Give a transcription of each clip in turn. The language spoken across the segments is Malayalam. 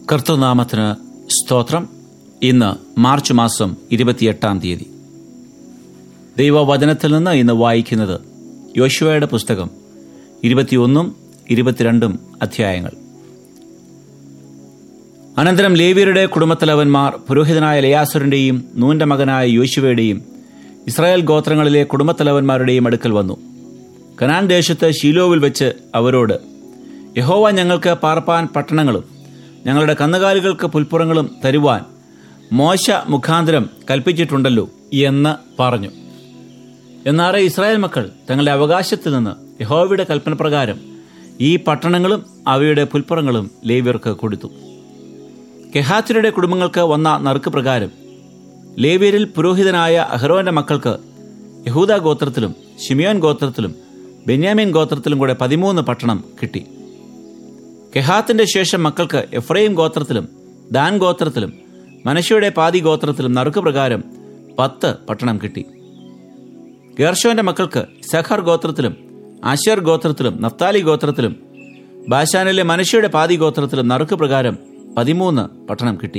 കർത്തൃനാമത്തിന് സ്തോത്രം ഇന്ന് മാർച്ച് മാസം ഇരുപത്തിയെട്ടാം തീയതി ദൈവവചനത്തിൽ നിന്ന് ഇന്ന് വായിക്കുന്നത് യോശുവയുടെ പുസ്തകം ഇരുപത്തിയൊന്നും ഇരുപത്തിരണ്ടും അധ്യായങ്ങൾ അനന്തരം ലേവിയരുടെ കുടുംബത്തലവന്മാർ പുരോഹിതനായ ലയാസുരന്റെയും നൂന്റെ മകനായ യോശുവയുടെയും ഇസ്രായേൽ ഗോത്രങ്ങളിലെ കുടുംബത്തലവന്മാരുടെയും അടുക്കൽ വന്നു കനാൻ ദേശത്ത് ഷീലോവിൽ വെച്ച് അവരോട് യഹോവ ഞങ്ങൾക്ക് പാർപ്പാൻ പട്ടണങ്ങളും ഞങ്ങളുടെ കന്നുകാലികൾക്ക് പുൽപ്പുറങ്ങളും തരുവാൻ മോശ മുഖാന്തരം കൽപ്പിച്ചിട്ടുണ്ടല്ലോ എന്ന് പറഞ്ഞു എന്നാറെ ഇസ്രായേൽ മക്കൾ തങ്ങളുടെ അവകാശത്തിൽ നിന്ന് യഹോവയുടെ കൽപ്പനപ്രകാരം ഈ പട്ടണങ്ങളും അവയുടെ പുൽപ്പുറങ്ങളും ലേവ്യർക്ക് കൊടുത്തു കെഹാത്തിരുടെ കുടുംബങ്ങൾക്ക് വന്ന നറുക്ക് പ്രകാരം ലേവ്യരിൽ പുരോഹിതനായ അഹ്റോന്റെ മക്കൾക്ക് യഹൂദ ഗോത്രത്തിലും ഷിമിയോൻ ഗോത്രത്തിലും ബെന്യാമിൻ ഗോത്രത്തിലും കൂടെ പതിമൂന്ന് പട്ടണം കിട്ടി കെഹാത്തിന്റെ ശേഷം മക്കൾക്ക് എഫ്രൈം ഗോത്രത്തിലും ദാൻ ഗോത്രത്തിലും മനശയുടെ പാതി ഗോത്രത്തിലും നറുക്ക് പ്രകാരം പത്ത് പട്ടണം കിട്ടി ഗേർഷോന്റെ മക്കൾക്ക് സഖർ ഗോത്രത്തിലും ആശർ ഗോത്രത്തിലും നഫ്താലി ഗോത്രത്തിലും ബാഷാനിലെ മനുഷ്യയുടെ പാതി ഗോത്രത്തിലും നറുക്ക് പ്രകാരം പതിമൂന്ന് പട്ടണം കിട്ടി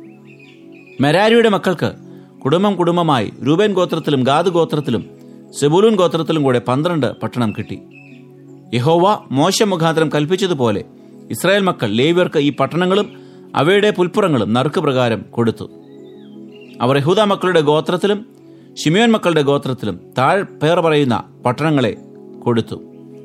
മെരാരിയുടെ മക്കൾക്ക് കുടുംബം കുടുംബമായി രൂപേൻ ഗോത്രത്തിലും ഗാദ് ഗോത്രത്തിലും സെബുലൂൻ ഗോത്രത്തിലും കൂടെ പന്ത്രണ്ട് പട്ടണം കിട്ടി യഹോവ മോശ മുഖാന്തരം കൽപ്പിച്ചതുപോലെ ഇസ്രായേൽ മക്കൾ ലേവ്യർക്ക് ഈ പട്ടണങ്ങളും അവയുടെ പുൽപ്പുറങ്ങളും നറുക്ക് പ്രകാരം കൊടുത്തു അവർ യഹൂദ മക്കളുടെ ഗോത്രത്തിലും ഷിമിയോൻ മക്കളുടെ ഗോത്രത്തിലും താഴ് പേർ പറയുന്ന പട്ടണങ്ങളെ കൊടുത്തു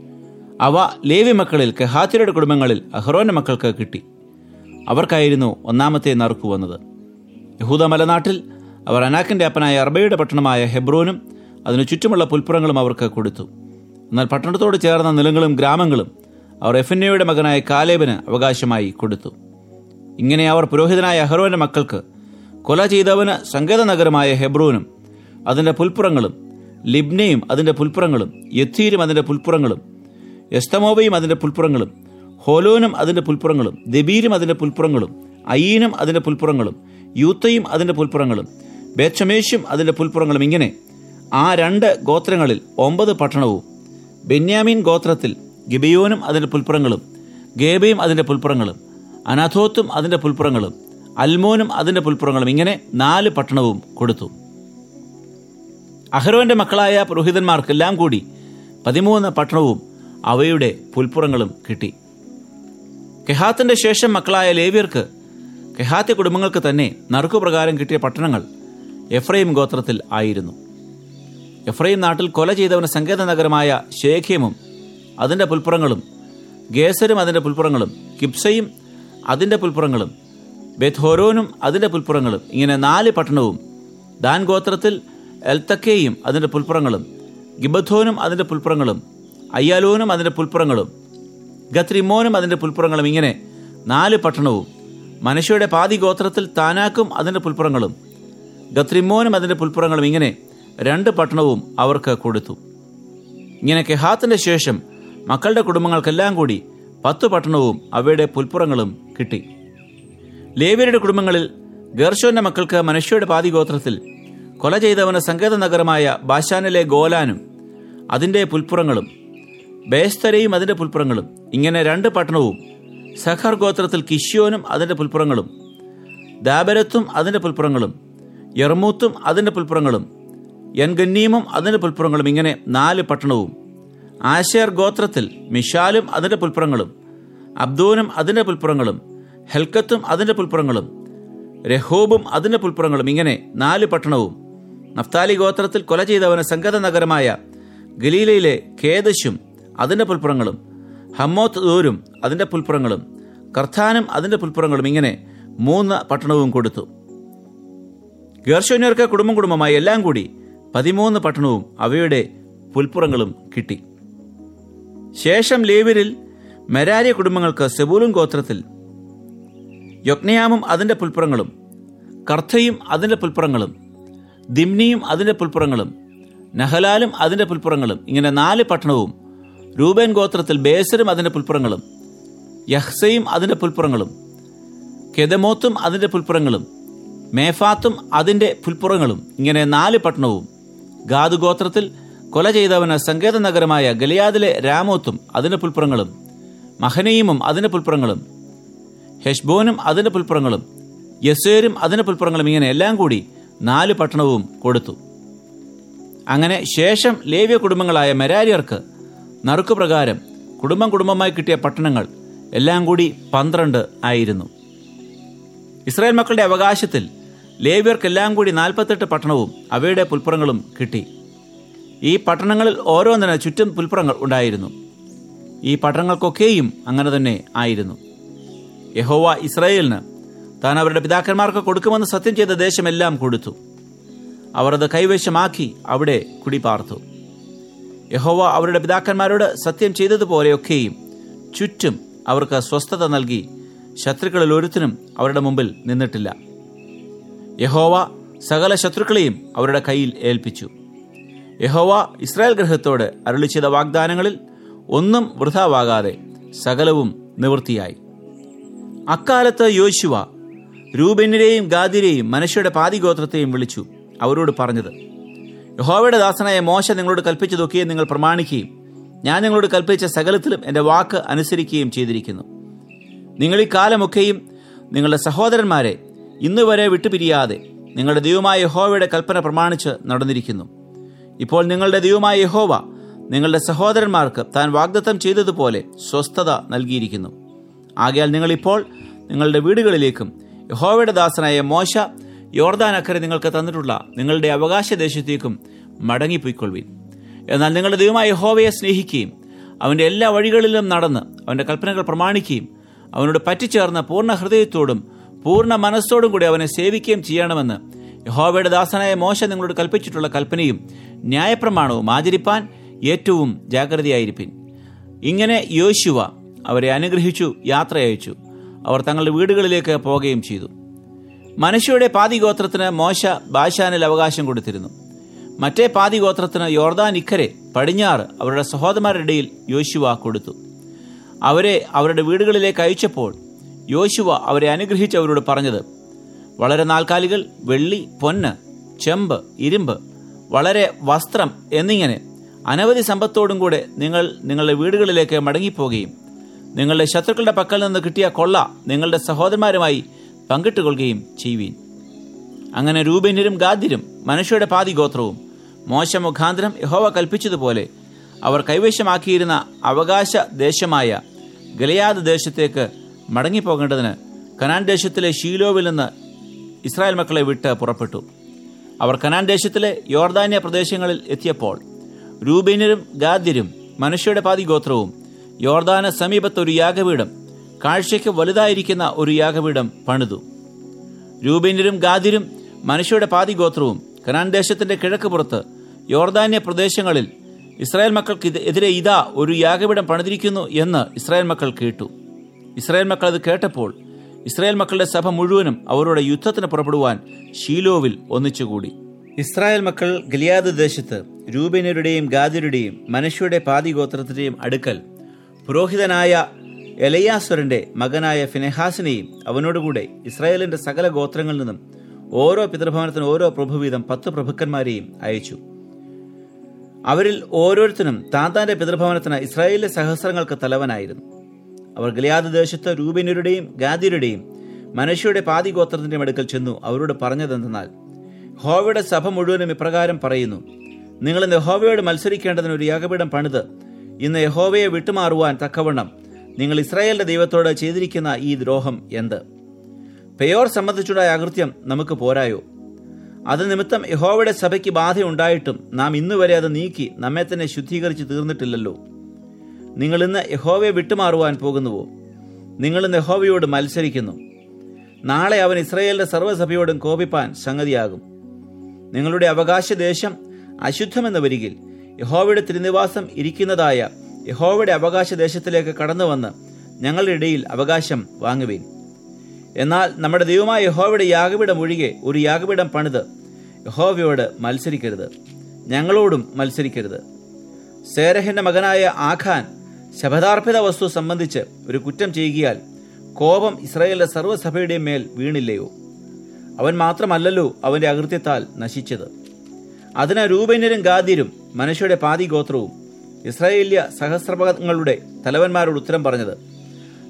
അവ ലേവി മക്കളിൽ കെഹാത്തിയുടെ കുടുംബങ്ങളിൽ അഹ്റോന്റെ മക്കൾക്ക് കിട്ടി അവർക്കായിരുന്നു ഒന്നാമത്തെ നറുക്ക് വന്നത് യഹൂദ മലനാട്ടിൽ അവർ അനാക്കിന്റെ അപ്പനായ അർബയുടെ പട്ടണമായ ഹെബ്രോനും അതിനു ചുറ്റുമുള്ള പുൽപ്പുറങ്ങളും അവർക്ക് കൊടുത്തു എന്നാൽ പട്ടണത്തോട് ചേർന്ന നിലങ്ങളും ഗ്രാമങ്ങളും അവർ എഫിന്നയുടെ മകനായ കാലേബിന് അവകാശമായി കൊടുത്തു ഇങ്ങനെ അവർ പുരോഹിതനായ അഹ്റോന്റെ മക്കൾക്ക് കൊല ചെയ്തവന് സങ്കേത നഗരമായ ഹെബ്രോനും അതിന്റെ പുൽപ്പുറങ്ങളും ലിബ്നയും അതിന്റെ പുൽപ്പുറങ്ങളും യത്തീരും അതിന്റെ പുൽപ്പുറങ്ങളും എസ്തമോവയും അതിന്റെ പുൽപ്പുറങ്ങളും ഹോലോനും അതിന്റെ പുൽപ്പുറങ്ങളും ദബീരും അതിന്റെ പുൽപ്പുറങ്ങളും അയീനും അതിന്റെ പുൽപ്പുറങ്ങളും യൂത്തയും അതിന്റെ പുൽപ്പുറങ്ങളും ബേച്ചമേശും അതിന്റെ പുൽപ്പുറങ്ങളും ഇങ്ങനെ ആ രണ്ട് ഗോത്രങ്ങളിൽ ഒമ്പത് പട്ടണവും ബെന്യാമീൻ ഗോത്രത്തിൽ ഗിബിയോനും അതിന്റെ പുൽപ്പുറങ്ങളും ഗേബയും അതിന്റെ പുൽപ്പുറങ്ങളും അനാഥോത്തും അതിന്റെ പുൽപ്പുറങ്ങളും അൽമോനും അതിന്റെ പുൽപ്പുറങ്ങളും ഇങ്ങനെ നാല് പട്ടണവും കൊടുത്തു അഹ്റോന്റെ മക്കളായ പുരോഹിതന്മാർക്കെല്ലാം കൂടി പതിമൂന്ന് പട്ടണവും അവയുടെ പുൽപ്പുറങ്ങളും കിട്ടി കെഹാത്തിന്റെ ശേഷം മക്കളായ ലേവ്യർക്ക് കെഹാത്യ കുടുംബങ്ങൾക്ക് തന്നെ നറുക്കുപ്രകാരം കിട്ടിയ പട്ടണങ്ങൾ എഫ്രൈം ഗോത്രത്തിൽ ആയിരുന്നു എഫ്രൈം നാട്ടിൽ കൊല ചെയ്തവന് സങ്കേത നഗരമായ ശേഖ്യമും അതിൻ്റെ പുൽപ്പുറങ്ങളും ഗേസരും അതിൻ്റെ പുൽപ്പുറങ്ങളും കിപ്സയും അതിൻ്റെ പുൽപ്പുറങ്ങളും ബെത്ഹോരോനും അതിൻ്റെ പുൽപ്പുറങ്ങളും ഇങ്ങനെ നാല് പട്ടണവും ദാൻ ഗോത്രത്തിൽ എൽത്തക്കയും അതിൻ്റെ പുൽപ്പുറങ്ങളും ഗിബഥോനും അതിൻ്റെ പുൽപ്പുറങ്ങളും അയ്യാലോനും അതിൻ്റെ പുൽപ്പുറങ്ങളും ഗത്രിമോനും അതിൻ്റെ പുൽപ്പുറങ്ങളും ഇങ്ങനെ നാല് പട്ടണവും മനുഷ്യയുടെ പാതി ഗോത്രത്തിൽ താനാക്കും അതിൻ്റെ പുൽപ്പുറങ്ങളും ഗത്രിമോനും അതിൻ്റെ പുൽപ്പുറങ്ങളും ഇങ്ങനെ രണ്ട് പട്ടണവും അവർക്ക് കൊടുത്തു ഇങ്ങനെ കെഹാത്തിന്റെ ശേഷം മക്കളുടെ കുടുംബങ്ങൾക്കെല്ലാം കൂടി പത്ത് പട്ടണവും അവയുടെ പുൽപ്പുറങ്ങളും കിട്ടി ലേവ്യരുടെ കുടുംബങ്ങളിൽ ഗർഷോന്റെ മക്കൾക്ക് മനുഷ്യയുടെ പാതി ഗോത്രത്തിൽ കൊല ചെയ്തവന് സങ്കേത നഗരമായ ബാഷാനിലെ ഗോലാനും അതിൻ്റെ പുൽപ്പുറങ്ങളും ബേസ്തരയും അതിൻ്റെ പുൽപ്പുറങ്ങളും ഇങ്ങനെ രണ്ട് പട്ടണവും സഖർ ഗോത്രത്തിൽ കിഷ്യോനും അതിൻ്റെ പുൽപ്പുറങ്ങളും ദാബരത്തും അതിൻ്റെ പുൽപ്പുറങ്ങളും യർമൂത്തും അതിൻ്റെ പുൽപ്പുറങ്ങളും യൻഗന്നീമും അതിൻ്റെ പുൽപ്പുറങ്ങളും ഇങ്ങനെ നാല് പട്ടണവും ആശേർ ഗോത്രത്തിൽ മിഷാലും അതിൻ്റെ പുൽപ്പുറങ്ങളും അബ്ദൂനും അതിൻ്റെ പുൽപ്പുറങ്ങളും ഹെൽക്കത്തും അതിൻ്റെ പുൽപ്പുറങ്ങളും രഹോബും അതിൻ്റെ പുൽപ്പുറങ്ങളും ഇങ്ങനെ നാല് പട്ടണവും നഫ്താലി ഗോത്രത്തിൽ കൊല ചെയ്തവന് സങ്കത നഗരമായ ഗലീലയിലെ കേദശും അതിൻ്റെ പുൽപ്പുറങ്ങളും ഹമ്മോത്ത് ദൂരും അതിൻ്റെ പുൽപ്പുറങ്ങളും കർത്താനും അതിൻ്റെ പുൽപ്പുറങ്ങളും ഇങ്ങനെ മൂന്ന് പട്ടണവും കൊടുത്തു ഗേർഷോന്യർക്ക് കുടുംബം കുടുംബമായി എല്ലാം കൂടി പതിമൂന്ന് പട്ടണവും അവയുടെ പുൽപ്പുറങ്ങളും കിട്ടി ശേഷം ലേവ്യരിൽ മെരാരിയ കുടുംബങ്ങൾക്ക് സെബൂലും ഗോത്രത്തിൽ യൊക്നയാമും അതിൻ്റെ പുൽപ്പുറങ്ങളും കർത്തയും അതിൻ്റെ പുൽപ്പുറങ്ങളും ദിംനിയും അതിൻ്റെ പുൽപ്പുറങ്ങളും നഹലാലും അതിൻ്റെ പുൽപ്പുറങ്ങളും ഇങ്ങനെ നാല് പട്ടണവും രൂപേൻ ഗോത്രത്തിൽ ബേസരും അതിൻ്റെ പുൽപ്പുറങ്ങളും യഹ്സയും അതിൻ്റെ പുൽപ്പുറങ്ങളും കെദമോത്തും അതിൻ്റെ പുൽപ്പുറങ്ങളും മേഫാത്തും അതിൻ്റെ പുൽപ്പുറങ്ങളും ഇങ്ങനെ നാല് പട്ടണവും ഗാദ് ഗോത്രത്തിൽ കൊല ചെയ്തവന് സങ്കേത നഗരമായ ഗലിയാദിലെ രാമോത്തും അതിൻ്റെ പുൽപ്പുറങ്ങളും മഹനീമും അതിൻ്റെ പുൽപ്പുറങ്ങളും ഹെഷ്ബോനും അതിന്റെ പുൽപ്പുറങ്ങളും യസ്വേരും അതിന്റെ പുൽപ്പുറങ്ങളും ഇങ്ങനെ എല്ലാം കൂടി നാല് പട്ടണവും കൊടുത്തു അങ്ങനെ ശേഷം ലേവ്യ കുടുംബങ്ങളായ മെരാരിയർക്ക് നറുക്കുപ്രകാരം കുടുംബം കുടുംബമായി കിട്ടിയ പട്ടണങ്ങൾ എല്ലാം കൂടി പന്ത്രണ്ട് ആയിരുന്നു ഇസ്രായേൽ മക്കളുടെ അവകാശത്തിൽ ലേവ്യർക്കെല്ലാം കൂടി നാൽപ്പത്തെട്ട് പട്ടണവും അവയുടെ പുൽപ്പുറങ്ങളും കിട്ടി ഈ പട്ടണങ്ങളിൽ ഓരോന്നിന് ചുറ്റും പുൽപ്പുറങ്ങൾ ഉണ്ടായിരുന്നു ഈ പട്ടണങ്ങൾക്കൊക്കെയും അങ്ങനെ തന്നെ ആയിരുന്നു യഹോവ ഇസ്രായേലിന് താൻ അവരുടെ പിതാക്കന്മാർക്ക് കൊടുക്കുമെന്ന് സത്യം ചെയ്ത ദേശമെല്ലാം കൊടുത്തു അവർ അത് കൈവശമാക്കി അവിടെ കുടിപാർത്തു യഹോവ അവരുടെ പിതാക്കന്മാരോട് സത്യം ചെയ്തതുപോലെയൊക്കെയും ചുറ്റും അവർക്ക് സ്വസ്ഥത നൽകി ശത്രുക്കളിൽ ഒരുത്തിനും അവരുടെ മുമ്പിൽ നിന്നിട്ടില്ല യഹോവ സകല ശത്രുക്കളെയും അവരുടെ കയ്യിൽ ഏൽപ്പിച്ചു യഹോവ ഇസ്രായേൽ ഗ്രഹത്തോട് അരുളി ചെയ്ത വാഗ്ദാനങ്ങളിൽ ഒന്നും വൃഥാവാകാതെ സകലവും നിവൃത്തിയായി അക്കാലത്ത് യോശുവ രൂപന്യരെയും ഗാദിരെയും മനുഷ്യരുടെ പാതിഗോത്രത്തെയും വിളിച്ചു അവരോട് പറഞ്ഞത് യഹോവയുടെ ദാസനായ മോശ നിങ്ങളോട് കൽപ്പിച്ചതൊക്കെ നിങ്ങൾ പ്രമാണിക്കുകയും ഞാൻ നിങ്ങളോട് കൽപ്പിച്ച സകലത്തിലും എൻ്റെ വാക്ക് അനുസരിക്കുകയും ചെയ്തിരിക്കുന്നു നിങ്ങൾ ഈ കാലമൊക്കെയും നിങ്ങളുടെ സഹോദരന്മാരെ ഇന്നുവരെ വിട്ടുപിരിയാതെ നിങ്ങളുടെ ദൈവമായ യഹോവയുടെ കൽപ്പന പ്രമാണിച്ച് നടന്നിരിക്കുന്നു ഇപ്പോൾ നിങ്ങളുടെ ദൈവമായ യഹോവ നിങ്ങളുടെ സഹോദരന്മാർക്ക് താൻ വാഗ്ദത്തം ചെയ്തതുപോലെ സ്വസ്ഥത നൽകിയിരിക്കുന്നു ആകയാൽ നിങ്ങളിപ്പോൾ നിങ്ങളുടെ വീടുകളിലേക്കും യഹോവയുടെ ദാസനായ മോശ യോർദാൻ അക്കരെ നിങ്ങൾക്ക് തന്നിട്ടുള്ള നിങ്ങളുടെ അവകാശ ദേശത്തേക്കും മടങ്ങിപ്പോയിക്കൊള്ളുവിൻ എന്നാൽ നിങ്ങളുടെ ദൈവമായ യഹോവയെ സ്നേഹിക്കുകയും അവൻ്റെ എല്ലാ വഴികളിലും നടന്ന് അവൻ്റെ കൽപ്പനകൾ പ്രമാണിക്കുകയും അവനോട് പറ്റിച്ചേർന്ന പൂർണ്ണ ഹൃദയത്തോടും പൂർണ്ണ മനസ്സോടും കൂടി അവനെ സേവിക്കുകയും ചെയ്യണമെന്ന് യഹോവയുടെ ദാസനായ മോശ നിങ്ങളോട് കൽപ്പിച്ചിട്ടുള്ള കൽപ്പനയും ന്യായപ്രമാണവും ആചരിപ്പാൻ ഏറ്റവും ജാഗ്രതയായിരിപ്പിൻ ഇങ്ങനെ യോശുവ അവരെ അനുഗ്രഹിച്ചു യാത്ര അയച്ചു അവർ തങ്ങളുടെ വീടുകളിലേക്ക് പോവുകയും ചെയ്തു മനുഷ്യയുടെ പാതിഗോത്രത്തിന് മോശ ബാഷാനിൽ അവകാശം കൊടുത്തിരുന്നു മറ്റേ പാതിഗോത്രത്തിന് യോർദാൻ ഇക്കരെ പടിഞ്ഞാറ് അവരുടെ സഹോദരന്മാരുടെ ഇടയിൽ യോശുവ കൊടുത്തു അവരെ അവരുടെ വീടുകളിലേക്ക് അയച്ചപ്പോൾ യോശുവ അവരെ അനുഗ്രഹിച്ച് അവരോട് പറഞ്ഞത് വളരെ നാൽക്കാലികൾ വെള്ളി പൊന്ന് ചെമ്പ് ഇരുമ്പ് വളരെ വസ്ത്രം എന്നിങ്ങനെ അനവധി സമ്പത്തോടും കൂടെ നിങ്ങൾ നിങ്ങളുടെ വീടുകളിലേക്ക് മടങ്ങിപ്പോവുകയും നിങ്ങളുടെ ശത്രുക്കളുടെ പക്കൽ നിന്ന് കിട്ടിയ കൊള്ള നിങ്ങളുടെ സഹോദരന്മാരുമായി പങ്കിട്ടുകൊള്ളുകയും ചെയ്യുവീൻ അങ്ങനെ രൂപന്യരും ഗാദ്യരും മനുഷ്യരുടെ പാതി ഗോത്രവും മോശ മുഖാന്തരം യഹോവ കൽപ്പിച്ചതുപോലെ അവർ കൈവശമാക്കിയിരുന്ന അവകാശ ദേശമായ ഗലയാദ് ദേശത്തേക്ക് മടങ്ങിപ്പോകേണ്ടതിന് കനാൻ ദേശത്തിലെ ഷീലോവിൽ നിന്ന് ഇസ്രായേൽ മക്കളെ വിട്ട് പുറപ്പെട്ടു അവർ കനാൻ ദേശത്തിലെ യോർദാന്യ പ്രദേശങ്ങളിൽ എത്തിയപ്പോൾ രൂപീനരും ഗാദ്യരും മനുഷ്യയുടെ പാതി ഗോത്രവും യോർദാന് സമീപത്ത് ഒരു യാഗപീഠം കാഴ്ചയ്ക്ക് വലുതായിരിക്കുന്ന ഒരു യാഗപീഠം പണിതു രൂപീനരും ഗാദിരും മനുഷ്യയുടെ പാതി ഗോത്രവും കനാൻ ദേശത്തിന്റെ കിഴക്ക് പുറത്ത് യോർദാന്യ പ്രദേശങ്ങളിൽ ഇസ്രായേൽ മക്കൾക്ക് ഇത് എതിരെ ഇതാ ഒരു യാഗപീഠം പണിതിരിക്കുന്നു എന്ന് ഇസ്രായേൽ മക്കൾ കേട്ടു ഇസ്രായേൽ മക്കൾ അത് കേട്ടപ്പോൾ ഇസ്രായേൽ മക്കളുടെ സഭ മുഴുവനും അവരോട് യുദ്ധത്തിന് പുറപ്പെടുവാൻ ഷീലോവിൽ ഒന്നിച്ചുകൂടി ഇസ്രായേൽ മക്കൾ ഗലിയാദ് ദേശത്ത് രൂപീനരുടെയും ഗാദിരുടെയും മനുഷ്യയുടെ പാതി ഗോത്രത്തിന്റെയും അടുക്കൽ പുരോഹിതനായ എലയാസുരന്റെ മകനായ ഫിനെഹാസിനെയും അവനോടുകൂടെ ഇസ്രായേലിന്റെ സകല ഗോത്രങ്ങളിൽ നിന്നും ഓരോ പിതൃഭവനത്തിന് ഓരോ പ്രഭുവീതം പത്ത് പ്രഭുക്കന്മാരെയും അയച്ചു അവരിൽ ഓരോരുത്തരും താന്താന്റെ പിതൃഭവനത്തിന് ഇസ്രായേലിലെ സഹസ്രങ്ങൾക്ക് തലവനായിരുന്നു അവർ ഗലിയാദ് ദേശത്ത് രൂപിനരുടെയും ഗാദിയുടെയും മനുഷ്യയുടെ പാതി ഗോത്രത്തിന്റെയും അടുക്കൽ ചെന്നു അവരോട് പറഞ്ഞതെന്തെന്നാൽ ഹോവയുടെ സഭ മുഴുവനും ഇപ്രകാരം പറയുന്നു നിങ്ങൾ ഇന്ന് യഹോവയോട് മത്സരിക്കേണ്ടതിന് ഒരു യാഗപീഠം പണിത് ഇന്ന് യഹോവയെ വിട്ടുമാറുവാൻ തക്കവണ്ണം നിങ്ങൾ ഇസ്രായേലിന്റെ ദൈവത്തോട് ചെയ്തിരിക്കുന്ന ഈ ദ്രോഹം എന്ത് പെയോർ സംബന്ധിച്ചുണ്ടായ അകൃത്യം നമുക്ക് പോരായോ അത് നിമിത്തം യഹോവയുടെ സഭയ്ക്ക് ബാധയുണ്ടായിട്ടും നാം ഇന്നുവരെ അത് നീക്കി നമ്മെ തന്നെ ശുദ്ധീകരിച്ച് തീർന്നിട്ടില്ലല്ലോ നിങ്ങൾ ഇന്ന് യഹോവയെ വിട്ടുമാറുവാൻ പോകുന്നുവോ നിങ്ങൾ ഇന്ന് യഹോവയോട് മത്സരിക്കുന്നു നാളെ അവൻ ഇസ്രായേലിന്റെ സർവ്വസഭയോടും കോപിപ്പാൻ സംഗതിയാകും നിങ്ങളുടെ അവകാശ ദേശം അശുദ്ധമെന്ന് വരികിൽ യഹോവയുടെ തിരുനിവാസം ഇരിക്കുന്നതായ യഹോവയുടെ അവകാശ ദേശത്തിലേക്ക് കടന്നു വന്ന് ഞങ്ങളുടെ ഇടയിൽ അവകാശം വാങ്ങുവേൻ എന്നാൽ നമ്മുടെ ദൈവമായ യഹോവയുടെ യാഗപീഠം ഒഴികെ ഒരു യാഗപീഠം പണിത് യഹോവയോട് മത്സരിക്കരുത് ഞങ്ങളോടും മത്സരിക്കരുത് സേരഹിന്റെ മകനായ ആഖാൻ ശപഥാർപ്പിത വസ്തു സംബന്ധിച്ച് ഒരു കുറ്റം ചെയ്യുകയാൽ കോപം ഇസ്രായേലിന്റെ സർവ്വസഭയുടെയും മേൽ വീണില്ലയോ അവൻ മാത്രമല്ലല്ലോ അവന്റെ അകൃത്യത്താൽ നശിച്ചത് അതിന് രൂപന്യരും ഗാദ്യരും മനുഷ്യരുടെ പാതി ഗോത്രവും ഇസ്രായേല്യ സഹസ്രപങ്ങളുടെ തലവന്മാരോട് ഉത്തരം പറഞ്ഞത്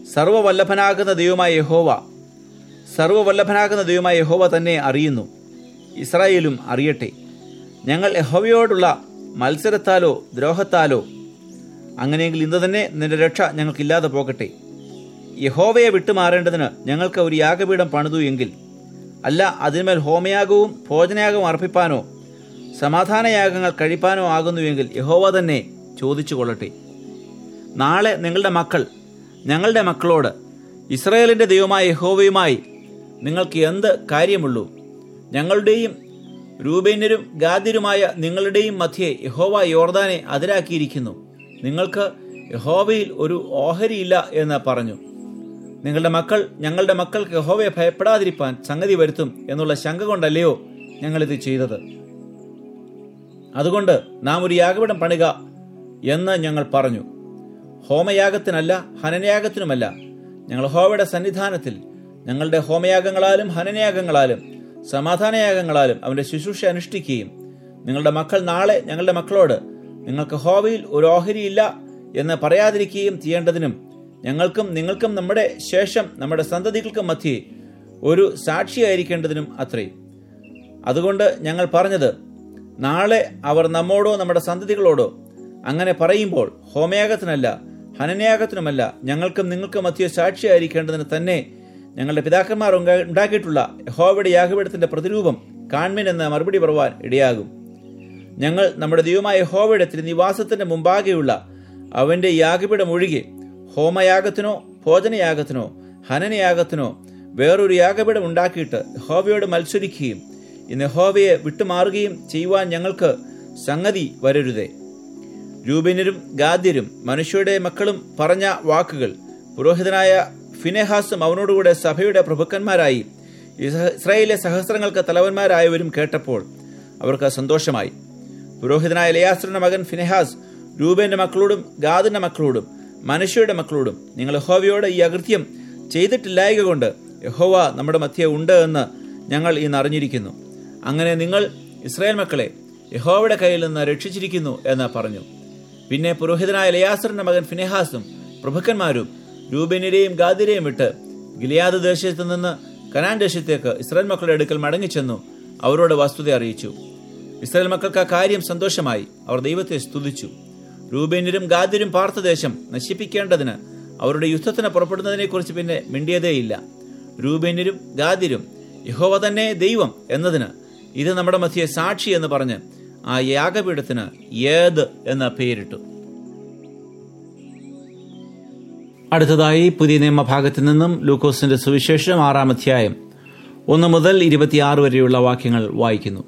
സർവവല്ലഭനാകുന്ന ദൈവമായ യഹോവ സർവവല്ലഭനാകുന്ന ദൈവമായ യഹോവ തന്നെ അറിയുന്നു ഇസ്രായേലും അറിയട്ടെ ഞങ്ങൾ യഹോവയോടുള്ള മത്സരത്താലോ ദ്രോഹത്താലോ അങ്ങനെയെങ്കിൽ ഇന്ന് തന്നെ നിന്റെ രക്ഷ ഞങ്ങൾക്കില്ലാതെ പോകട്ടെ യഹോവയെ വിട്ടുമാറേണ്ടതിന് ഞങ്ങൾക്ക് ഒരു യാഗപീഠം പണിതു എങ്കിൽ അല്ല അതിന്മേൽ ഹോമയാഗവും ഭോജനയാഗവും അർപ്പിപ്പാനോ സമാധാനയാഗങ്ങൾ കഴിപ്പാനോ ആകുന്നുവെങ്കിൽ യഹോവ തന്നെ ചോദിച്ചു കൊള്ളട്ടെ നാളെ നിങ്ങളുടെ മക്കൾ ഞങ്ങളുടെ മക്കളോട് ഇസ്രായേലിൻ്റെ ദൈവമായ യഹോവയുമായി നിങ്ങൾക്ക് എന്ത് കാര്യമുള്ളൂ ഞങ്ങളുടെയും രൂപേന്യരും ഗാദ്യരുമായ നിങ്ങളുടെയും മധ്യേ യഹോവ യോർദാനെ അതിരാക്കിയിരിക്കുന്നു നിങ്ങൾക്ക് യഹോവയിൽ ഒരു ഓഹരിയില്ല എന്ന് പറഞ്ഞു നിങ്ങളുടെ മക്കൾ ഞങ്ങളുടെ മക്കൾക്ക് യഹോവയെ ഭയപ്പെടാതിരിപ്പാൻ സംഗതി വരുത്തും എന്നുള്ള ശങ്ക കൊണ്ടല്ലയോ ഞങ്ങളിത് ചെയ്തത് അതുകൊണ്ട് നാം ഒരു യാഗപീഠം പണിക എന്ന് ഞങ്ങൾ പറഞ്ഞു ഹോമയാഗത്തിനല്ല ഹനനയാഗത്തിനുമല്ല ഞങ്ങൾ ഹോവയുടെ സന്നിധാനത്തിൽ ഞങ്ങളുടെ ഹോമയാഗങ്ങളാലും ഹനനയാഗങ്ങളാലും സമാധാനയാഗങ്ങളാലും അവന്റെ ശുശ്രൂഷ അനുഷ്ഠിക്കുകയും നിങ്ങളുടെ മക്കൾ നാളെ ഞങ്ങളുടെ മക്കളോട് നിങ്ങൾക്ക് ഹോവയിൽ ഒരു ഓഹരിയില്ല എന്ന് പറയാതിരിക്കുകയും ചെയ്യേണ്ടതിനും ഞങ്ങൾക്കും നിങ്ങൾക്കും നമ്മുടെ ശേഷം നമ്മുടെ സന്തതികൾക്കും മധ്യേ ഒരു സാക്ഷിയായിരിക്കേണ്ടതിനും അത്രേ അതുകൊണ്ട് ഞങ്ങൾ പറഞ്ഞത് നാളെ അവർ നമ്മോടോ നമ്മുടെ സന്തതികളോടോ അങ്ങനെ പറയുമ്പോൾ ഹോമയാഗത്തിനല്ല ഹനനയാഗത്തിനുമല്ല ഞങ്ങൾക്കും നിങ്ങൾക്കും മധ്യ സാക്ഷിയായിരിക്കേണ്ടതിന് തന്നെ ഞങ്ങളുടെ പിതാക്കന്മാർ ഉണ്ടാ- ഉണ്ടാക്കിയിട്ടുള്ള യഹോവയുടെ യാഗപീഠത്തിന്റെ പ്രതിരൂപം കാൺമിൻ എന്ന മറുപടി പറവാൻ ഇടയാകും ഞങ്ങൾ നമ്മുടെ ദൈവമായ യഹോവയുടെ തിരുനിവാസത്തിന്റെ മുമ്പാകെയുള്ള അവന്റെ യാഗപീഠം ഒഴികെ ഹോമയാഗത്തിനോ ഭോജനയാഗത്തിനോ ഹനനയാഗത്തിനോ വേറൊരു യാഗപീഠം ഉണ്ടാക്കിയിട്ട് യഹോവയോട് മത്സരിക്കുകയും ഇന്ന് യഹോവയെ വിട്ടുമാറുകയും ചെയ്യുവാൻ ഞങ്ങൾക്ക് സംഗതി വരരുതേ രൂപീനരും ഗാദ്യരും മനുഷ്യരുടെ മക്കളും പറഞ്ഞ വാക്കുകൾ പുരോഹിതനായ ഫിനെഹാസും അവനോടുകൂടെ സഭയുടെ പ്രഭുക്കന്മാരായി ഇസ്ര- ഇസ്രായേലിലെ സഹസ്രങ്ങൾക്ക് തലവന്മാരായവരും കേട്ടപ്പോൾ അവർക്ക് സന്തോഷമായി പുരോഹിതനായ ലയാസ്രന്റെ മകൻ ഫിനെഹാസ് രൂപേന്റെ മക്കളോടും ഗാദിന്റെ മക്കളോടും മനുഷ്യരുടെ മക്കളോടും നിങ്ങൾ യഹോവയോട് ഈ അകൃത്യം ചെയ്തിട്ടില്ലായക കൊണ്ട് യഹോവ നമ്മുടെ മധ്യ ഉണ്ട് എന്ന് ഞങ്ങൾ ഇന്ന് അറിഞ്ഞിരിക്കുന്നു അങ്ങനെ നിങ്ങൾ ഇസ്രായേൽ മക്കളെ യഹോവയുടെ കയ്യിൽ നിന്ന് രക്ഷിച്ചിരിക്കുന്നു എന്ന് പറഞ്ഞു പിന്നെ പുരോഹിതനായ ലയാസറിന്റെ മകൻ ഫിനെഹാസും പ്രഭുക്കന്മാരും രൂപേനരെയും ഗാദിരെയും വിട്ട് ഗിലിയാദ് ദേശത്ത് നിന്ന് കനാൻ ദേശത്തേക്ക് ഇസ്രായേൽ മക്കളുടെ അടുക്കൽ മടങ്ങിച്ചെന്നു അവരോട് വസ്തുത അറിയിച്ചു ഇസ്രായേൽ മക്കൾക്ക് ആ കാര്യം സന്തോഷമായി അവർ ദൈവത്തെ സ്തുതിച്ചു രൂപേന്യരും ഗാദ്യരും പാർത്ത ദേശം നശിപ്പിക്കേണ്ടതിന് അവരുടെ യുദ്ധത്തിന് പുറപ്പെടുന്നതിനെക്കുറിച്ച് പിന്നെ മിണ്ടിയതേയില്ല രൂപേന്യരും ഗാദ്യരും യഹോവ തന്നെ ദൈവം എന്നതിന് ഇത് നമ്മുടെ മധ്യേ സാക്ഷി എന്ന് പറഞ്ഞ് ആ യാഗപീഠത്തിന് ഏത് എന്ന പേരിട്ടു അടുത്തതായി പുതിയ നിയമഭാഗത്തു നിന്നും ലൂക്കോസിന്റെ സുവിശേഷം ആറാം അധ്യായം ഒന്ന് മുതൽ ഇരുപത്തിയാറ് വരെയുള്ള വാക്യങ്ങൾ വായിക്കുന്നു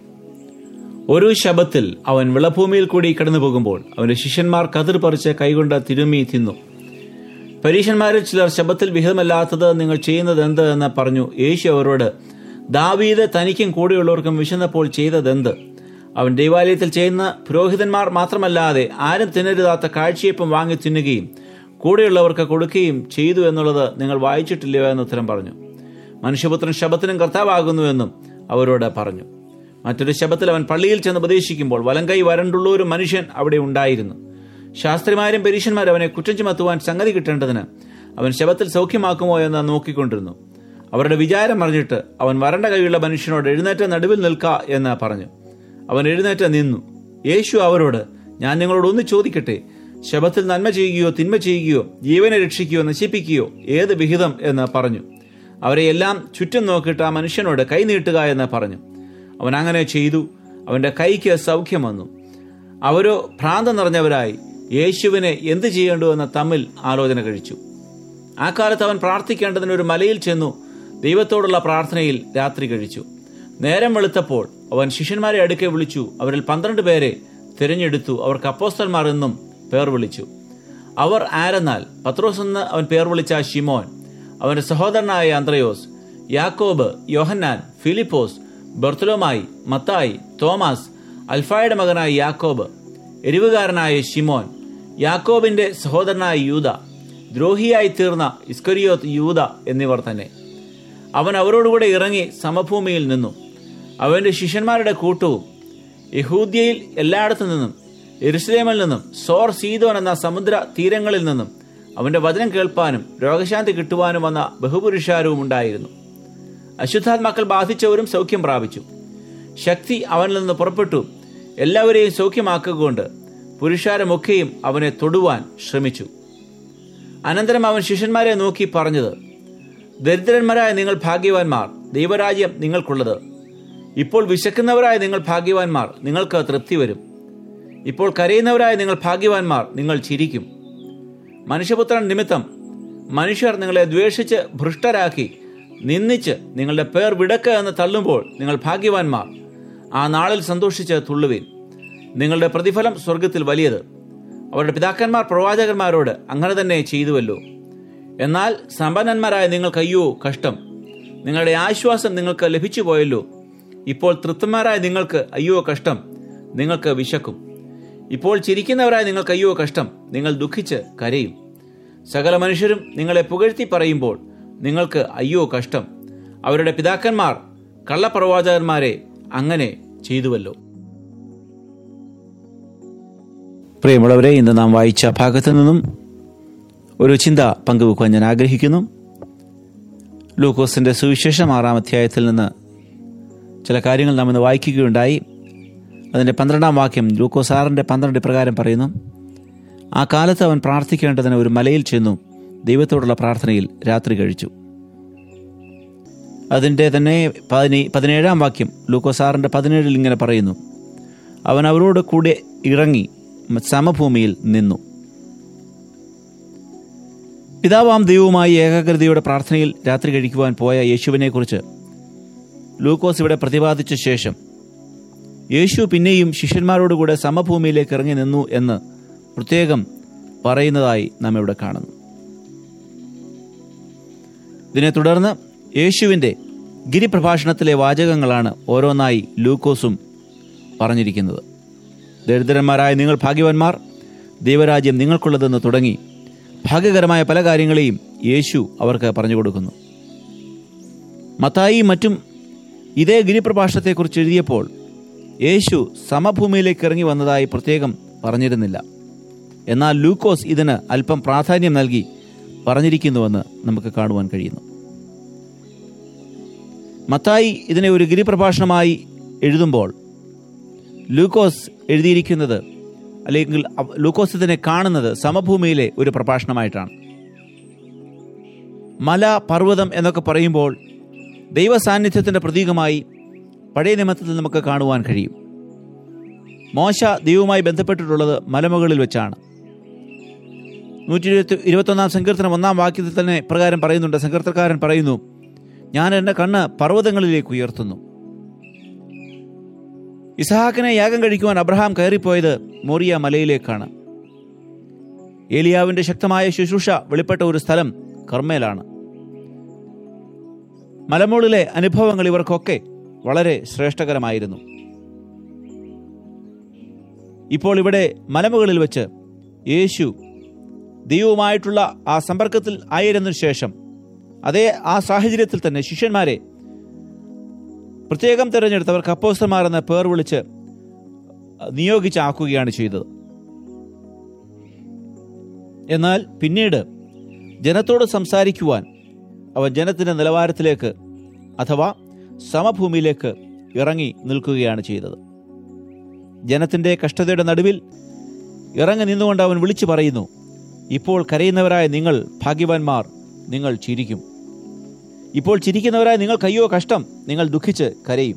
ഒരു ശബത്തിൽ അവൻ വിളഭൂമിയിൽ കൂടി കടന്നു പോകുമ്പോൾ അവന്റെ ശിഷ്യന്മാർ കതിർ പറിച്ച് കൈകൊണ്ട് തിരുമ്മി തിന്നു പരീക്ഷന്മാരിൽ ചിലർ ശബത്തിൽ വിഹിതമല്ലാത്തത് നിങ്ങൾ ചെയ്യുന്നത് എന്ത് എന്ന് പറഞ്ഞു യേശു അവരോട് ദാവീദ് തനിക്കും കൂടെയുള്ളവർക്കും വിശന്നപ്പോൾ ചെയ്തതെന്ത് അവൻ ദൈവാലയത്തിൽ ചെയ്യുന്ന പുരോഹിതന്മാർ മാത്രമല്ലാതെ ആരും തിന്നരുതാത്ത കാഴ്ചയപ്പം വാങ്ങി തിന്നുകയും കൂടെയുള്ളവർക്ക് കൊടുക്കുകയും ചെയ്തു എന്നുള്ളത് നിങ്ങൾ വായിച്ചിട്ടില്ലയോ എന്ന് ഉത്തരം പറഞ്ഞു മനുഷ്യപുത്രൻ ശബത്തിനും കർത്താവാകുന്നുവെന്നും അവരോട് പറഞ്ഞു മറ്റൊരു ശബത്തിൽ അവൻ പള്ളിയിൽ ചെന്ന് ഉപദേശിക്കുമ്പോൾ വലങ്കൈ വരണ്ടുള്ള ഒരു മനുഷ്യൻ അവിടെ ഉണ്ടായിരുന്നു ശാസ്ത്രിമാരും പരീക്ഷന്മാരും അവനെ കുറ്റം ചുമത്തുവാൻ സംഗതി കിട്ടേണ്ടതിന് അവൻ ശബത്തിൽ സൗഖ്യമാക്കുമോ എന്ന് നോക്കിക്കൊണ്ടിരുന്നു അവരുടെ വിചാരം അറിഞ്ഞിട്ട് അവൻ വരണ്ട കൈയുള്ള മനുഷ്യനോട് എഴുന്നേറ്റ് നടുവിൽ നിൽക്ക എന്ന് പറഞ്ഞു അവൻ എഴുന്നേറ്റ് നിന്നു യേശു അവരോട് ഞാൻ നിങ്ങളോട് ഒന്ന് ചോദിക്കട്ടെ ശബത്തിൽ നന്മ ചെയ്യുകയോ തിന്മ ചെയ്യുകയോ ജീവനെ രക്ഷിക്കുകയോ നശിപ്പിക്കുകയോ ഏത് വിഹിതം എന്ന് പറഞ്ഞു അവരെ എല്ലാം ചുറ്റും നോക്കിയിട്ട് ആ മനുഷ്യനോട് കൈ നീട്ടുക എന്ന് പറഞ്ഞു അവൻ അങ്ങനെ ചെയ്തു അവന്റെ കൈക്ക് സൗഖ്യം വന്നു അവരോ ഭ്രാന്തം നിറഞ്ഞവരായി യേശുവിനെ എന്ത് ചെയ്യേണ്ടു എന്ന് തമ്മിൽ ആലോചന കഴിച്ചു ആ കാലത്ത് അവൻ പ്രാർത്ഥിക്കേണ്ടതിന് ഒരു മലയിൽ ചെന്നു ദൈവത്തോടുള്ള പ്രാർത്ഥനയിൽ രാത്രി കഴിച്ചു നേരം വെളുത്തപ്പോൾ അവൻ ശിഷ്യന്മാരെ അടുക്കെ വിളിച്ചു അവരിൽ പന്ത്രണ്ട് പേരെ തിരഞ്ഞെടുത്തു അവർക്ക് അപ്പോസ്തന്മാർ എന്നും പേർ വിളിച്ചു അവർ ആരെന്നാൽ പത്രോസ് എന്ന് അവൻ പേർ വിളിച്ച ഷിമോൻ അവന്റെ സഹോദരനായ അന്ത്രയോസ് യാക്കോബ് യോഹന്നാൻ ഫിലിപ്പോസ് ബർത്തലോമായി മത്തായി തോമസ് അൽഫായുടെ മകനായ യാക്കോബ് എരിവുകാരനായ ഷിമോൻ യാക്കോബിന്റെ സഹോദരനായ യൂത ദ്രോഹിയായി തീർന്ന ഇസ്കരിയോത്ത് യൂത എന്നിവർ തന്നെ അവൻ അവരോടുകൂടെ ഇറങ്ങി സമഭൂമിയിൽ നിന്നു അവന്റെ ശിഷ്യന്മാരുടെ കൂട്ടവും യഹൂദ്യയിൽ എല്ലായിടത്തു നിന്നും എരുസലേമിൽ നിന്നും സോർ സീതോൻ എന്ന സമുദ്ര തീരങ്ങളിൽ നിന്നും അവന്റെ വചനം കേൾപ്പാനും രോഗശാന്തി കിട്ടുവാനും വന്ന ബഹുപുരുഷാരവും ഉണ്ടായിരുന്നു അശുദ്ധാത്മാക്കൾ ബാധിച്ചവരും സൗഖ്യം പ്രാപിച്ചു ശക്തി അവനിൽ നിന്ന് പുറപ്പെട്ടു എല്ലാവരെയും സൗഖ്യമാക്കുകൊണ്ട് പുരുഷാരമൊക്കെയും അവനെ തൊടുവാൻ ശ്രമിച്ചു അനന്തരം അവൻ ശിഷ്യന്മാരെ നോക്കി പറഞ്ഞത് ദരിദ്രന്മാരായ നിങ്ങൾ ഭാഗ്യവാന്മാർ ദൈവരാജ്യം നിങ്ങൾക്കുള്ളത് ഇപ്പോൾ വിശക്കുന്നവരായ നിങ്ങൾ ഭാഗ്യവാന്മാർ നിങ്ങൾക്ക് തൃപ്തി വരും ഇപ്പോൾ കരയുന്നവരായ നിങ്ങൾ ഭാഗ്യവാന്മാർ നിങ്ങൾ ചിരിക്കും മനുഷ്യപുത്രൻ നിമിത്തം മനുഷ്യർ നിങ്ങളെ ദ്വേഷിച്ച് ഭ്രഷ്ടരാക്കി നിന്ദിച്ച് നിങ്ങളുടെ പേർ വിടക്ക എന്ന് തള്ളുമ്പോൾ നിങ്ങൾ ഭാഗ്യവാന്മാർ ആ നാളിൽ സന്തോഷിച്ച് തുള്ളുവിൻ നിങ്ങളുടെ പ്രതിഫലം സ്വർഗത്തിൽ വലിയത് അവരുടെ പിതാക്കന്മാർ പ്രവാചകന്മാരോട് അങ്ങനെ തന്നെ ചെയ്തുവല്ലോ എന്നാൽ സമ്പന്നന്മാരായ നിങ്ങൾക്ക് അയ്യോ കഷ്ടം നിങ്ങളുടെ ആശ്വാസം നിങ്ങൾക്ക് ലഭിച്ചു പോയല്ലോ ഇപ്പോൾ തൃപ്തന്മാരായ നിങ്ങൾക്ക് അയ്യോ കഷ്ടം നിങ്ങൾക്ക് വിശക്കും ഇപ്പോൾ ചിരിക്കുന്നവരായ നിങ്ങൾക്ക് അയ്യോ കഷ്ടം നിങ്ങൾ ദുഃഖിച്ച് കരയും സകല മനുഷ്യരും നിങ്ങളെ പുകഴ്ത്തി പറയുമ്പോൾ നിങ്ങൾക്ക് അയ്യോ കഷ്ടം അവരുടെ പിതാക്കന്മാർ കള്ളപ്രവാചകന്മാരെ അങ്ങനെ ചെയ്തുവല്ലോ പ്രിയമുള്ളവരെ ഇന്ന് നാം വായിച്ച ഭാഗത്തു നിന്നും ഒരു ചിന്ത പങ്കുവെക്കുവാൻ ഞാൻ ആഗ്രഹിക്കുന്നു ലൂക്കോസിന്റെ സുവിശേഷം ആറാം അധ്യായത്തിൽ നിന്ന് ചില കാര്യങ്ങൾ നാം ഇന്ന് വായിക്കുകയുണ്ടായി അതിൻ്റെ പന്ത്രണ്ടാം വാക്യം ലൂക്കോസ് ആറിൻ്റെ പന്ത്രണ്ട് പ്രകാരം പറയുന്നു ആ കാലത്ത് അവൻ പ്രാർത്ഥിക്കേണ്ടതിന് ഒരു മലയിൽ ചെന്നു ദൈവത്തോടുള്ള പ്രാർത്ഥനയിൽ രാത്രി കഴിച്ചു അതിൻ്റെ തന്നെ പതിനേ പതിനേഴാം വാക്യം ലൂക്കോസ് ആറിൻ്റെ പതിനേഴിൽ ഇങ്ങനെ പറയുന്നു അവൻ അവരോട് കൂടെ ഇറങ്ങി സമഭൂമിയിൽ നിന്നു പിതാവാം ദൈവവുമായി ഏകാഗ്രതയുടെ പ്രാർത്ഥനയിൽ രാത്രി കഴിക്കുവാൻ പോയ യേശുവിനെക്കുറിച്ച് ലൂക്കോസ് ഇവിടെ പ്രതിപാദിച്ച ശേഷം യേശു പിന്നെയും ശിഷ്യന്മാരോടുകൂടെ സമഭൂമിയിലേക്ക് ഇറങ്ങി നിന്നു എന്ന് പ്രത്യേകം പറയുന്നതായി നാം ഇവിടെ കാണുന്നു ഇതിനെ തുടർന്ന് യേശുവിൻ്റെ ഗിരിപ്രഭാഷണത്തിലെ വാചകങ്ങളാണ് ഓരോന്നായി ലൂക്കോസും പറഞ്ഞിരിക്കുന്നത് ദരിദ്രന്മാരായ നിങ്ങൾ ഭാഗ്യവാന്മാർ ദൈവരാജ്യം നിങ്ങൾക്കുള്ളതെന്ന് തുടങ്ങി ഭാഗ്യകരമായ പല കാര്യങ്ങളെയും യേശു അവർക്ക് പറഞ്ഞു കൊടുക്കുന്നു മത്തായി മറ്റും ഇതേ ഗിരിപ്രഭാഷണത്തെക്കുറിച്ച് എഴുതിയപ്പോൾ യേശു സമഭൂമിയിലേക്ക് ഇറങ്ങി വന്നതായി പ്രത്യേകം പറഞ്ഞിരുന്നില്ല എന്നാൽ ലൂക്കോസ് ഇതിന് അല്പം പ്രാധാന്യം നൽകി പറഞ്ഞിരിക്കുന്നുവെന്ന് നമുക്ക് കാണുവാൻ കഴിയുന്നു മത്തായി ഇതിനെ ഒരു ഗിരിപ്രഭാഷണമായി എഴുതുമ്പോൾ ലൂക്കോസ് എഴുതിയിരിക്കുന്നത് അല്ലെങ്കിൽ അവ- ലൂക്കോസ് ഇതിനെ കാണുന്നത് സമഭൂമിയിലെ ഒരു പ്രഭാഷണമായിട്ടാണ് മല പർവ്വതം എന്നൊക്കെ പറയുമ്പോൾ ദൈവ സാന്നിധ്യത്തിൻ്റെ പ്രതീകമായി പഴയ നിയമത്തിൽ നമുക്ക് കാണുവാൻ കഴിയും മോശ ദൈവവുമായി ബന്ധപ്പെട്ടിട്ടുള്ളത് മലമുകളിൽ വെച്ചാണ് നൂറ്റി ഇരുപത്തി ഇരുപത്തൊന്നാം സങ്കീർത്തനം ഒന്നാം വാക്യത്തിൽ തന്നെ പ്രകാരം പറയുന്നുണ്ട് സങ്കീർത്തക്കാരൻ പറയുന്നു ഞാൻ എൻ്റെ കണ്ണ് പർവ്വതങ്ങളിലേക്ക് ഉയർത്തുന്നു ഇസഹാക്കിനെ യാഗം കഴിക്കുവാൻ അബ്രഹാം കയറിപ്പോയത് മോറിയ മലയിലേക്കാണ് ഏലിയാവിന്റെ ശക്തമായ ശുശ്രൂഷ വെളിപ്പെട്ട ഒരു സ്ഥലം കർമ്മേലാണ് മലമുകളിലെ അനുഭവങ്ങൾ ഇവർക്കൊക്കെ വളരെ ശ്രേഷ്ഠകരമായിരുന്നു ഇപ്പോൾ ഇവിടെ മലമുകളിൽ വെച്ച് യേശു ദൈവവുമായിട്ടുള്ള ആ സമ്പർക്കത്തിൽ ആയിരുന്നതിനു ശേഷം അതേ ആ സാഹചര്യത്തിൽ തന്നെ ശിഷ്യന്മാരെ പ്രത്യേകം തിരഞ്ഞെടുത്തവർക്ക് അപ്പോസ്തന്മാർ എന്ന പേർ വിളിച്ച് നിയോഗിച്ചാക്കുകയാണ് ചെയ്തത് എന്നാൽ പിന്നീട് ജനത്തോട് സംസാരിക്കുവാൻ അവൻ ജനത്തിൻ്റെ നിലവാരത്തിലേക്ക് അഥവാ സമഭൂമിയിലേക്ക് ഇറങ്ങി നിൽക്കുകയാണ് ചെയ്തത് ജനത്തിൻ്റെ കഷ്ടതയുടെ നടുവിൽ ഇറങ്ങി നിന്നുകൊണ്ട് അവൻ വിളിച്ചു പറയുന്നു ഇപ്പോൾ കരയുന്നവരായ നിങ്ങൾ ഭാഗ്യവാന്മാർ നിങ്ങൾ ചിരിക്കും ഇപ്പോൾ ചിരിക്കുന്നവരായ നിങ്ങൾക്ക് അയ്യോ കഷ്ടം നിങ്ങൾ ദുഃഖിച്ച് കരയും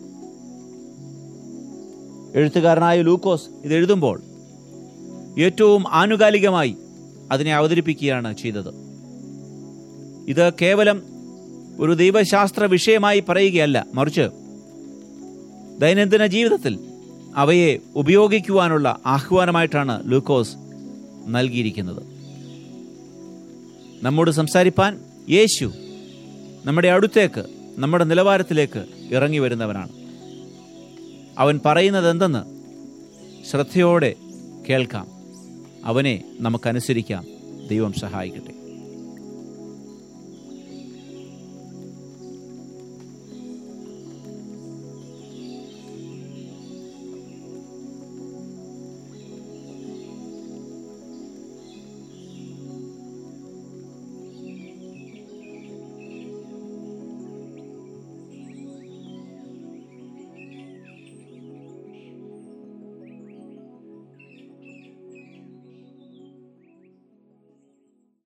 എഴുത്തുകാരനായ ലൂക്കോസ് ഇത് എഴുതുമ്പോൾ ഏറ്റവും ആനുകാലികമായി അതിനെ അവതരിപ്പിക്കുകയാണ് ചെയ്തത് ഇത് കേവലം ഒരു ദൈവശാസ്ത്ര വിഷയമായി പറയുകയല്ല മറിച്ച് ദൈനംദിന ജീവിതത്തിൽ അവയെ ഉപയോഗിക്കുവാനുള്ള ആഹ്വാനമായിട്ടാണ് ലൂക്കോസ് നൽകിയിരിക്കുന്നത് നമ്മോട് സംസാരിപ്പാൻ യേശു നമ്മുടെ അടുത്തേക്ക് നമ്മുടെ നിലവാരത്തിലേക്ക് ഇറങ്ങി വരുന്നവനാണ് അവൻ പറയുന്നത് എന്തെന്ന് ശ്രദ്ധയോടെ കേൾക്കാം അവനെ നമുക്കനുസരിക്കാം ദൈവം സഹായിക്കട്ടെ